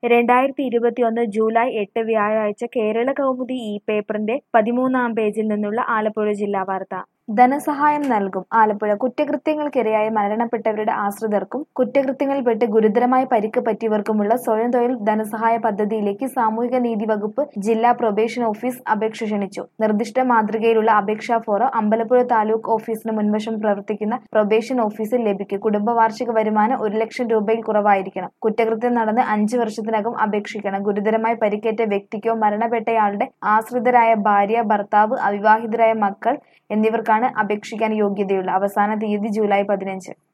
രണ്ടായിരത്തി ഇരുപത്തിയൊന്ന് ജൂലൈ എട്ട് വ്യാഴാഴ്ച കേരള കൗമുദി ഈ പേപ്പറിന്റെ പതിമൂന്നാം പേജിൽ നിന്നുള്ള ആലപ്പുഴ ജില്ലാ വാർത്ത ധനസഹായം നൽകും ആലപ്പുഴ കുറ്റകൃത്യങ്ങൾക്കിരയായി മരണപ്പെട്ടവരുടെ ആശ്രിതർക്കും കുറ്റകൃത്യങ്ങളിൽപ്പെട്ട് ഗുരുതരമായി പരിക്ക് പറ്റിയവർക്കുമുള്ള സ്വയം തൊഴിൽ ധനസഹായ പദ്ധതിയിലേക്ക് സാമൂഹിക നീതി വകുപ്പ് ജില്ലാ പ്രൊബേഷൻ ഓഫീസ് അപേക്ഷ ക്ഷണിച്ചു നിർദ്ദിഷ്ട മാതൃകയിലുള്ള അപേക്ഷാ ഫോറം അമ്പലപ്പുഴ താലൂക്ക് ഓഫീസിന് മുൻവശം പ്രവർത്തിക്കുന്ന പ്രൊബേഷൻ ഓഫീസിൽ ലഭിക്കും കുടുംബ വാർഷിക വരുമാനം ഒരു ലക്ഷം രൂപയിൽ കുറവായിരിക്കണം കുറ്റകൃത്യം നടന്ന് അഞ്ച് വർഷത്തിനകം അപേക്ഷിക്കണം ഗുരുതരമായി പരിക്കേറ്റ വ്യക്തിക്കോ മരണപ്പെട്ടയാളുടെ ആശ്രിതരായ ഭാര്യ ഭർത്താവ് അവിവാഹിതരായ മക്കൾ എന്നിവർക്കാണ് അപേക്ഷിക്കാൻ യോഗ്യതയുള്ളത് അവസാന തീയതി ജൂലൈ പതിനഞ്ച്